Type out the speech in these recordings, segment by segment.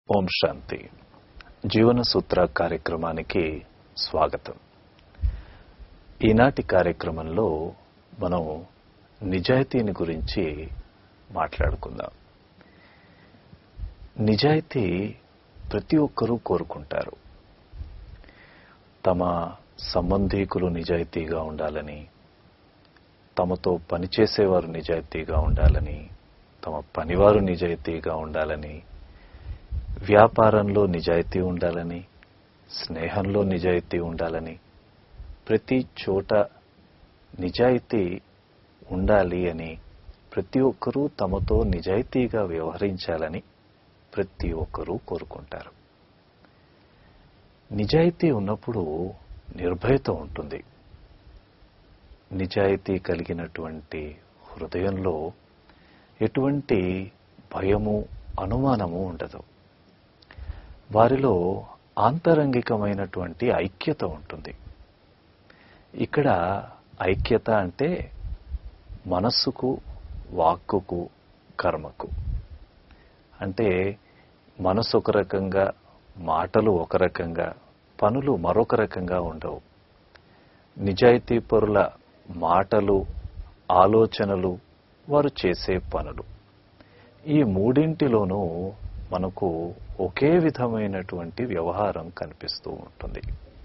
ఓం శాంతి జీవన సూత్ర కార్యక్రమానికి స్వాగతం ఈనాటి కార్యక్రమంలో మనం నిజాయితీని గురించి మాట్లాడుకుందాం నిజాయితీ ప్రతి ఒక్కరూ కోరుకుంటారు తమ సంబంధీకులు నిజాయితీగా ఉండాలని తమతో పనిచేసేవారు నిజాయితీగా ఉండాలని తమ పనివారు నిజాయితీగా ఉండాలని వ్యాపారంలో నిజాయితీ ఉండాలని స్నేహంలో నిజాయితీ ఉండాలని ప్రతి చోట నిజాయితీ ఉండాలి అని ప్రతి ఒక్కరూ తమతో నిజాయితీగా వ్యవహరించాలని ప్రతి ఒక్కరూ కోరుకుంటారు నిజాయితీ ఉన్నప్పుడు నిర్భయత ఉంటుంది నిజాయితీ కలిగినటువంటి హృదయంలో ఎటువంటి భయము అనుమానము ఉండదు వారిలో ఆంతరంగికమైనటువంటి ఐక్యత ఉంటుంది ఇక్కడ ఐక్యత అంటే మనస్సుకు వాక్కుకు కర్మకు అంటే మనసు ఒక రకంగా మాటలు ఒక రకంగా పనులు మరొక రకంగా ఉండవు నిజాయితీ పరుల మాటలు ఆలోచనలు వారు చేసే పనులు ఈ మూడింటిలోనూ మనకు ఒకే విధమైనటువంటి వ్యవహారం కనిపిస్తూ ఉంటుంది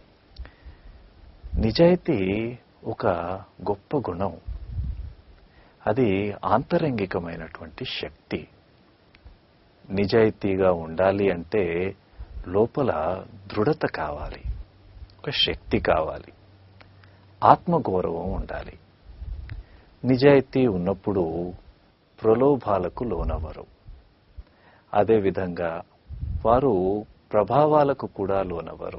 నిజాయితీ ఒక గొప్ప గుణం అది ఆంతరంగికమైనటువంటి శక్తి నిజాయితీగా ఉండాలి అంటే లోపల దృఢత కావాలి ఒక శక్తి కావాలి ఆత్మగౌరవం ఉండాలి నిజాయితీ ఉన్నప్పుడు ప్రలోభాలకు లోనవరు అదేవిధంగా వారు ప్రభావాలకు కూడా లోనవరు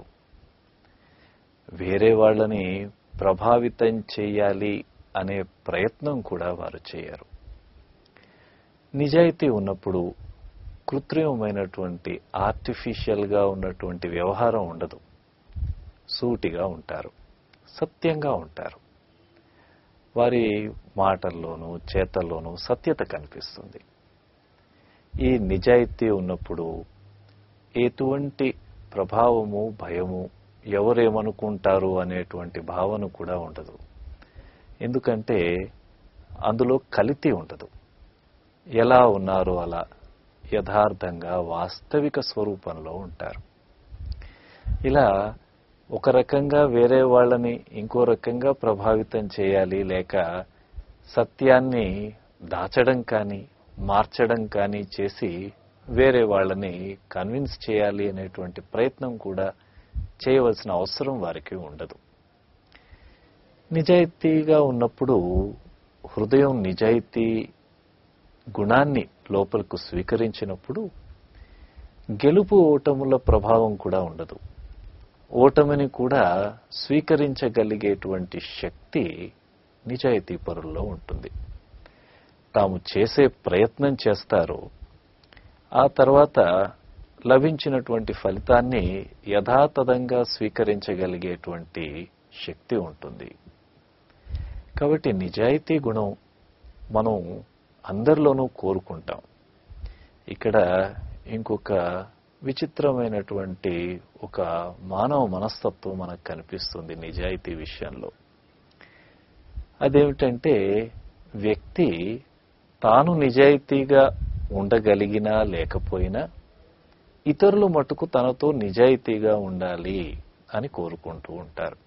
వేరే వాళ్ళని ప్రభావితం చేయాలి అనే ప్రయత్నం కూడా వారు చేయరు నిజాయితీ ఉన్నప్పుడు కృత్రిమమైనటువంటి ఆర్టిఫిషియల్గా ఉన్నటువంటి వ్యవహారం ఉండదు సూటిగా ఉంటారు సత్యంగా ఉంటారు వారి మాటల్లోనూ చేతల్లోనూ సత్యత కనిపిస్తుంది ఈ నిజాయితీ ఉన్నప్పుడు ఎటువంటి ప్రభావము భయము ఎవరేమనుకుంటారు అనేటువంటి భావన కూడా ఉండదు ఎందుకంటే అందులో కలితి ఉండదు ఎలా ఉన్నారో అలా యథార్థంగా వాస్తవిక స్వరూపంలో ఉంటారు ఇలా ఒక రకంగా వేరే వాళ్ళని ఇంకో రకంగా ప్రభావితం చేయాలి లేక సత్యాన్ని దాచడం కానీ మార్చడం కానీ చేసి వేరే వాళ్ళని కన్విన్స్ చేయాలి అనేటువంటి ప్రయత్నం కూడా చేయవలసిన అవసరం వారికి ఉండదు నిజాయితీగా ఉన్నప్పుడు హృదయం నిజాయితీ గుణాన్ని లోపలకు స్వీకరించినప్పుడు గెలుపు ఓటముల ప్రభావం కూడా ఉండదు ఓటమిని కూడా స్వీకరించగలిగేటువంటి శక్తి నిజాయితీ పరుల్లో ఉంటుంది తాము చేసే ప్రయత్నం చేస్తారు ఆ తర్వాత లభించినటువంటి ఫలితాన్ని యథాతథంగా స్వీకరించగలిగేటువంటి శక్తి ఉంటుంది కాబట్టి నిజాయితీ గుణం మనం అందరిలోనూ కోరుకుంటాం ఇక్కడ ఇంకొక విచిత్రమైనటువంటి ఒక మానవ మనస్తత్వం మనకు కనిపిస్తుంది నిజాయితీ విషయంలో అదేమిటంటే వ్యక్తి తాను నిజాయితీగా ఉండగలిగినా లేకపోయినా ఇతరులు మటుకు తనతో నిజాయితీగా ఉండాలి అని కోరుకుంటూ ఉంటారు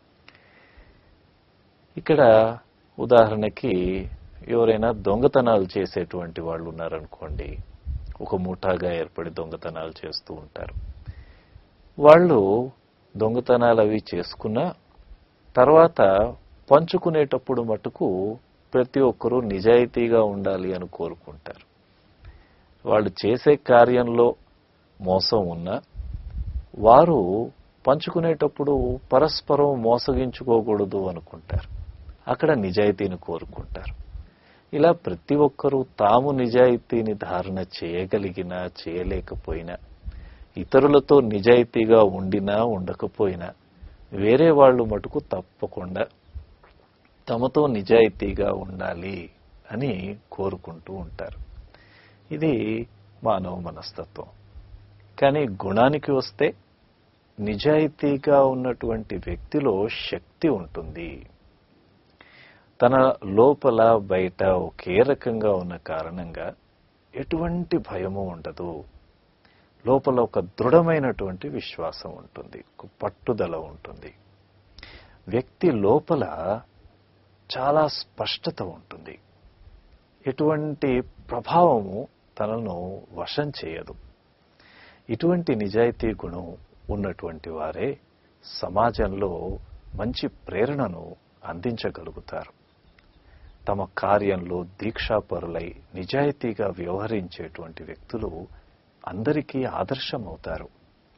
ఇక్కడ ఉదాహరణకి ఎవరైనా దొంగతనాలు చేసేటువంటి వాళ్ళు ఉన్నారనుకోండి ఒక ముఠాగా ఏర్పడి దొంగతనాలు చేస్తూ ఉంటారు వాళ్ళు దొంగతనాలు అవి చేసుకున్న తర్వాత పంచుకునేటప్పుడు మటుకు ప్రతి ఒక్కరూ నిజాయితీగా ఉండాలి అని కోరుకుంటారు వాళ్ళు చేసే కార్యంలో మోసం ఉన్నా వారు పంచుకునేటప్పుడు పరస్పరం మోసగించుకోకూడదు అనుకుంటారు అక్కడ నిజాయితీని కోరుకుంటారు ఇలా ప్రతి ఒక్కరూ తాము నిజాయితీని ధారణ చేయగలిగినా చేయలేకపోయినా ఇతరులతో నిజాయితీగా ఉండినా ఉండకపోయినా వేరే వాళ్ళు మటుకు తప్పకుండా తమతో నిజాయితీగా ఉండాలి అని కోరుకుంటూ ఉంటారు ఇది మానవ మనస్తత్వం కానీ గుణానికి వస్తే నిజాయితీగా ఉన్నటువంటి వ్యక్తిలో శక్తి ఉంటుంది తన లోపల బయట ఒకే రకంగా ఉన్న కారణంగా ఎటువంటి భయము ఉండదు లోపల ఒక దృఢమైనటువంటి విశ్వాసం ఉంటుంది ఒక పట్టుదల ఉంటుంది వ్యక్తి లోపల చాలా స్పష్టత ఉంటుంది ఎటువంటి ప్రభావము తనను వశం చేయదు ఇటువంటి నిజాయితీ గుణం ఉన్నటువంటి వారే సమాజంలో మంచి ప్రేరణను అందించగలుగుతారు తమ కార్యంలో దీక్షాపరులై నిజాయితీగా వ్యవహరించేటువంటి వ్యక్తులు అందరికీ ఆదర్శమవుతారు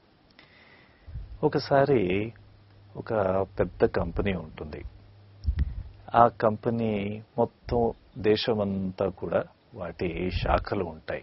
ఒకసారి ఒక పెద్ద కంపెనీ ఉంటుంది ఆ కంపెనీ మొత్తం దేశమంతా కూడా వాటి శాఖలు ఉంటాయి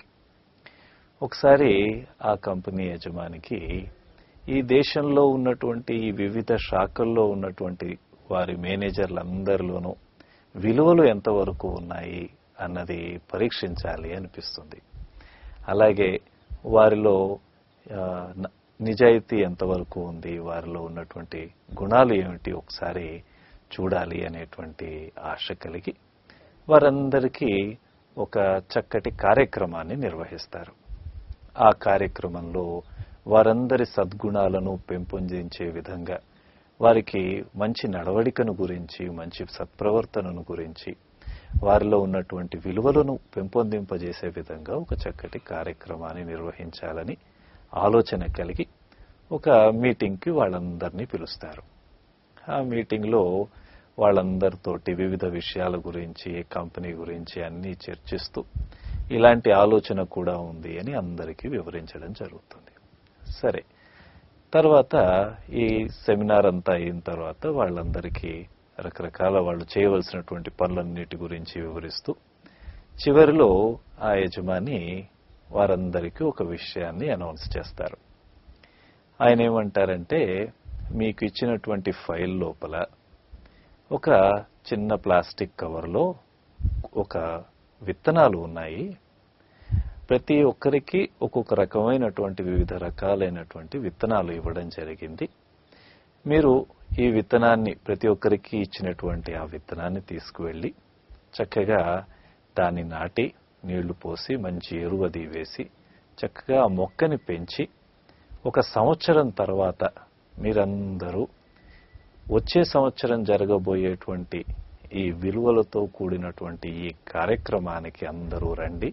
ఒకసారి ఆ కంపెనీ యజమానికి ఈ దేశంలో ఉన్నటువంటి ఈ వివిధ శాఖల్లో ఉన్నటువంటి వారి మేనేజర్లందరిలోనూ విలువలు ఎంతవరకు ఉన్నాయి అన్నది పరీక్షించాలి అనిపిస్తుంది అలాగే వారిలో ఆ, న- నిజాయితీ ఎంతవరకు ఉంది వారిలో ఉన్నటువంటి గుణాలు ఏమిటి ఒకసారి చూడాలి అనేటువంటి ఆశ కలిగి వారందరికీ ఒక చక్కటి కార్యక్రమాన్ని నిర్వహిస్తారు ఆ కార్యక్రమంలో వారందరి సద్గుణాలను పెంపొందించే విధంగా వారికి మంచి నడవడికను గురించి మంచి సత్ప్రవర్తనను గురించి వారిలో ఉన్నటువంటి విలువలను పెంపొందింపజేసే విధంగా ఒక చక్కటి కార్యక్రమాన్ని నిర్వహించాలని ఆలోచన కలిగి ఒక మీటింగ్కి వాళ్ళందరినీ పిలుస్తారు ఆ మీటింగ్లో వాళ్ళందరితోటి వివిధ విషయాల గురించి కంపెనీ గురించి అన్నీ చర్చిస్తూ ఇలాంటి ఆలోచన కూడా ఉంది అని అందరికీ వివరించడం జరుగుతుంది సరే తర్వాత ఈ సెమినార్ అంతా అయిన తర్వాత వాళ్ళందరికీ రకరకాల వాళ్ళు చేయవలసినటువంటి పనులన్నిటి గురించి వివరిస్తూ చివరిలో ఆ యజమాని వారందరికీ ఒక విషయాన్ని అనౌన్స్ చేస్తారు ఆయన ఏమంటారంటే మీకు ఇచ్చినటువంటి ఫైల్ లోపల ఒక చిన్న ప్లాస్టిక్ కవర్లో ఒక విత్తనాలు ఉన్నాయి ప్రతి ఒక్కరికి ఒక్కొక్క రకమైనటువంటి వివిధ రకాలైనటువంటి విత్తనాలు ఇవ్వడం జరిగింది మీరు ఈ విత్తనాన్ని ప్రతి ఒక్కరికి ఇచ్చినటువంటి ఆ విత్తనాన్ని తీసుకువెళ్ళి చక్కగా దాన్ని నాటి నీళ్లు పోసి మంచి ఎరువు అది వేసి చక్కగా ఆ మొక్కని పెంచి ఒక సంవత్సరం తర్వాత మీరందరూ వచ్చే సంవత్సరం జరగబోయేటువంటి ఈ విలువలతో కూడినటువంటి ఈ కార్యక్రమానికి అందరూ రండి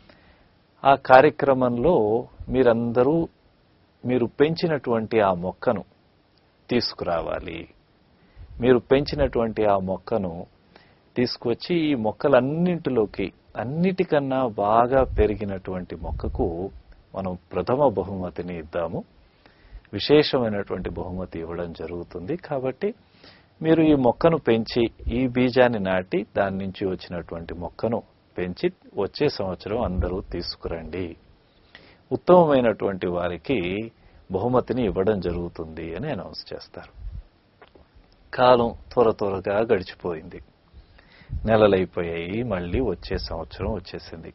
ఆ కార్యక్రమంలో మీరందరూ మీరు పెంచినటువంటి ఆ మొక్కను తీసుకురావాలి మీరు పెంచినటువంటి ఆ మొక్కను తీసుకువచ్చి ఈ మొక్కలన్నింటిలోకి అన్నిటికన్నా బాగా పెరిగినటువంటి మొక్కకు మనం ప్రథమ బహుమతిని ఇద్దాము విశేషమైనటువంటి బహుమతి ఇవ్వడం జరుగుతుంది కాబట్టి మీరు ఈ మొక్కను పెంచి ఈ బీజాన్ని నాటి దాని నుంచి వచ్చినటువంటి మొక్కను పెంచి వచ్చే సంవత్సరం అందరూ తీసుకురండి ఉత్తమమైనటువంటి వారికి బహుమతిని ఇవ్వడం జరుగుతుంది అని అనౌన్స్ చేస్తారు కాలం త్వర త్వరగా గడిచిపోయింది నెలలైపోయాయి మళ్ళీ వచ్చే సంవత్సరం వచ్చేసింది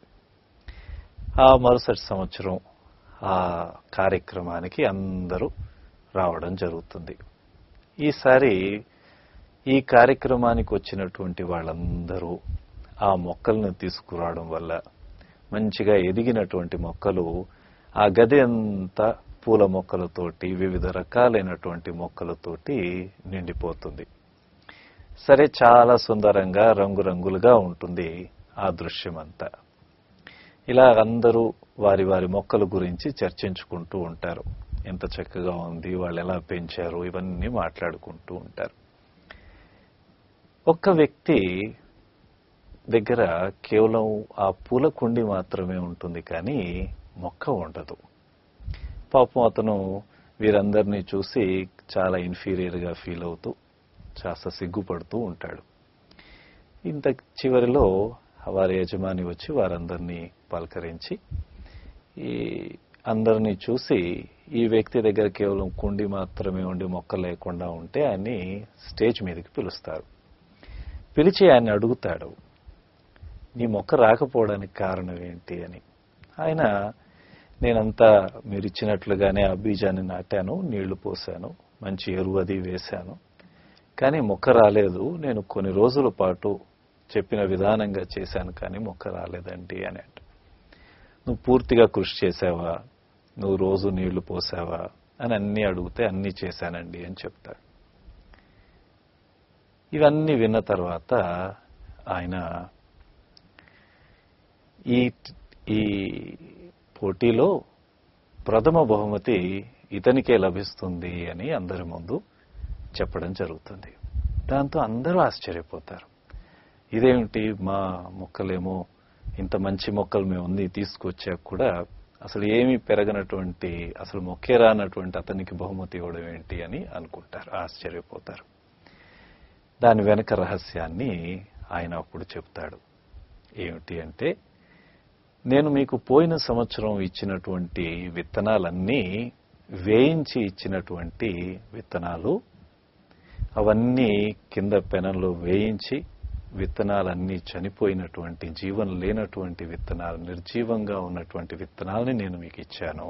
ఆ మరుసటి సంవత్సరం ఆ కార్యక్రమానికి అందరూ రావడం జరుగుతుంది ఈసారి ఈ కార్యక్రమానికి వచ్చినటువంటి వాళ్ళందరూ ఆ మొక్కలను తీసుకురావడం వల్ల మంచిగా ఎదిగినటువంటి మొక్కలు ఆ గది అంతా పూల మొక్కలతోటి వివిధ రకాలైనటువంటి మొక్కలతోటి నిండిపోతుంది సరే చాలా సుందరంగా రంగురంగులుగా ఉంటుంది ఆ దృశ్యం అంతా ఇలా అందరూ వారి వారి మొక్కల గురించి చర్చించుకుంటూ ఉంటారు ఎంత చక్కగా ఉంది వాళ్ళు ఎలా పెంచారు ఇవన్నీ మాట్లాడుకుంటూ ఉంటారు ఒక్క వ్యక్తి దగ్గర కేవలం ఆ పూల కుండి మాత్రమే ఉంటుంది కానీ మొక్క ఉండదు పాపం అతను వీరందరినీ చూసి చాలా ఇన్ఫీరియర్ గా ఫీల్ అవుతూ చాలా సిగ్గుపడుతూ ఉంటాడు ఇంత చివరిలో వారి యజమాని వచ్చి వారందరినీ పలకరించి ఈ అందరినీ చూసి ఈ వ్యక్తి దగ్గర కేవలం కుండి మాత్రమే ఉండి మొక్క లేకుండా ఉంటే ఆయన్ని స్టేజ్ మీదకి పిలుస్తారు పిలిచి ఆయన అడుగుతాడు నీ మొక్క రాకపోవడానికి కారణం ఏంటి అని ఆయన నేనంతా మీరు ఇచ్చినట్లుగానే ఆ బీజాన్ని నాటాను నీళ్లు పోసాను మంచి ఎరువు అది వేశాను కానీ మొక్క రాలేదు నేను కొన్ని రోజుల పాటు చెప్పిన విధానంగా చేశాను కానీ మొక్క రాలేదండి అని అంట నువ్వు పూర్తిగా కృషి చేసావా నువ్వు రోజు నీళ్లు పోసావా అని అన్ని అడిగితే అన్ని చేశానండి అని చెప్తాడు ఇవన్నీ విన్న తర్వాత ఆయన ఈ ఈ పోటీలో ప్రథమ బహుమతి ఇతనికే లభిస్తుంది అని అందరి ముందు చెప్పడం జరుగుతుంది దాంతో అందరూ ఆశ్చర్యపోతారు ఇదేమిటి మా మొక్కలేమో ఇంత మంచి మొక్కలు మేము అన్ని తీసుకొచ్చాక కూడా అసలు ఏమీ పెరగనటువంటి అసలు మొక్కే రానటువంటి అతనికి బహుమతి ఇవ్వడం ఏంటి అని అనుకుంటారు ఆశ్చర్యపోతారు దాని వెనక రహస్యాన్ని ఆయన అప్పుడు చెప్తాడు ఏమిటి అంటే నేను మీకు పోయిన సంవత్సరం ఇచ్చినటువంటి విత్తనాలన్నీ వేయించి ఇచ్చినటువంటి విత్తనాలు అవన్నీ కింద పెనంలో వేయించి విత్తనాలన్నీ చనిపోయినటువంటి జీవం లేనటువంటి విత్తనాలు నిర్జీవంగా ఉన్నటువంటి విత్తనాలని నేను మీకు ఇచ్చాను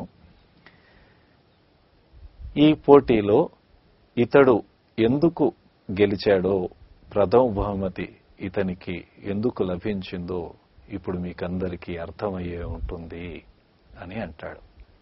ఈ పోటీలో ఇతడు ఎందుకు గెలిచాడో ప్రథమ బహుమతి ఇతనికి ఎందుకు లభించిందో ఇప్పుడు మీకందరికీ అర్థమయ్యే ఉంటుంది అని అంటాడు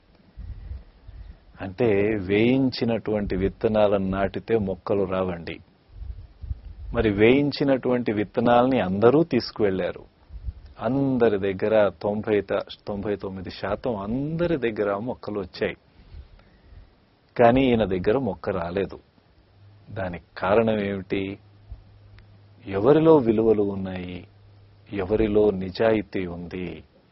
అంటే వేయించినటువంటి విత్తనాలను నాటితే మొక్కలు రావండి మరి వేయించినటువంటి విత్తనాలని అందరూ తీసుకువెళ్లారు అందరి దగ్గర తొంభై త- తొంభై తొమ్మిది శాతం అందరి దగ్గర మొక్కలు వచ్చాయి కానీ ఈయన దగ్గర మొక్క రాలేదు దానికి కారణం ఏమిటి ఎవరిలో విలువలు ఉన్నాయి ఎవరిలో నిజాయితీ ఉంది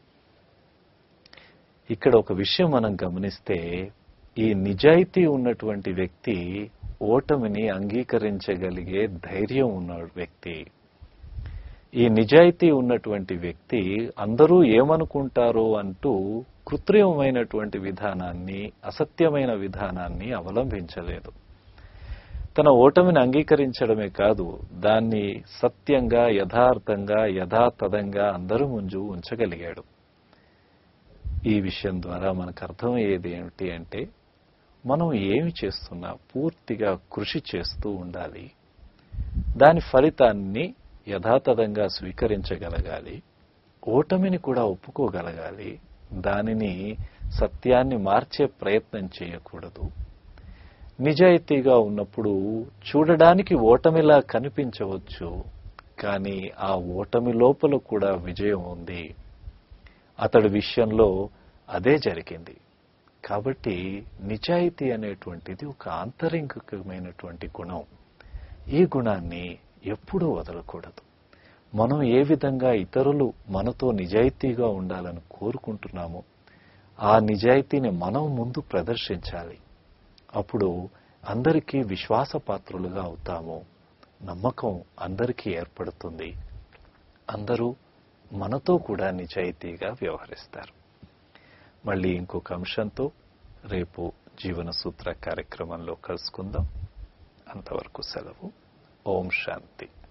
ఇక్కడ ఒక విషయం మనం గమనిస్తే ఈ నిజాయితీ ఉన్నటువంటి వ్యక్తి ఓటమిని అంగీకరించగలిగే ధైర్యం ఉన్న వ్యక్తి ఈ నిజాయితీ ఉన్నటువంటి వ్యక్తి అందరూ ఏమనుకుంటారో అంటూ కృత్రిమమైనటువంటి విధానాన్ని అసత్యమైన విధానాన్ని అవలంబించలేదు తన ఓటమిని అంగీకరించడమే కాదు దాన్ని సత్యంగా యథార్థంగా యథాతథంగా అందరి ముందు ఉంచగలిగాడు ఈ విషయం ద్వారా మనకు అర్థమయ్యేది ఏమిటి అంటే మనం ఏమి చేస్తున్నా పూర్తిగా కృషి చేస్తూ ఉండాలి దాని ఫలితాన్ని యథాతథంగా స్వీకరించగలగాలి ఓటమిని కూడా ఒప్పుకోగలగాలి దానిని సత్యాన్ని మార్చే ప్రయత్నం చేయకూడదు నిజాయితీగా ఉన్నప్పుడు చూడడానికి ఓటమిలా కనిపించవచ్చు కానీ ఆ ఓటమి లోపల కూడా విజయం ఉంది అతడి విషయంలో అదే జరిగింది కాబట్టి నిజాయితీ అనేటువంటిది ఒక ఆంతరింగికమైనటువంటి గుణం ఈ గుణాన్ని ఎప్పుడూ వదలకూడదు మనం ఏ విధంగా ఇతరులు మనతో నిజాయితీగా ఉండాలని కోరుకుంటున్నామో ఆ నిజాయితీని మనం ముందు ప్రదర్శించాలి అప్పుడు అందరికీ విశ్వాసపాత్రులుగా అవుతాము నమ్మకం అందరికీ ఏర్పడుతుంది అందరూ మనతో కూడా నిజాయితీగా వ్యవహరిస్తారు మళ్ళీ ఇంకొక అంశంతో రేపు జీవన సూత్ర కార్యక్రమంలో కలుసుకుందాం అంతవరకు సెలవు ఓం శాంతి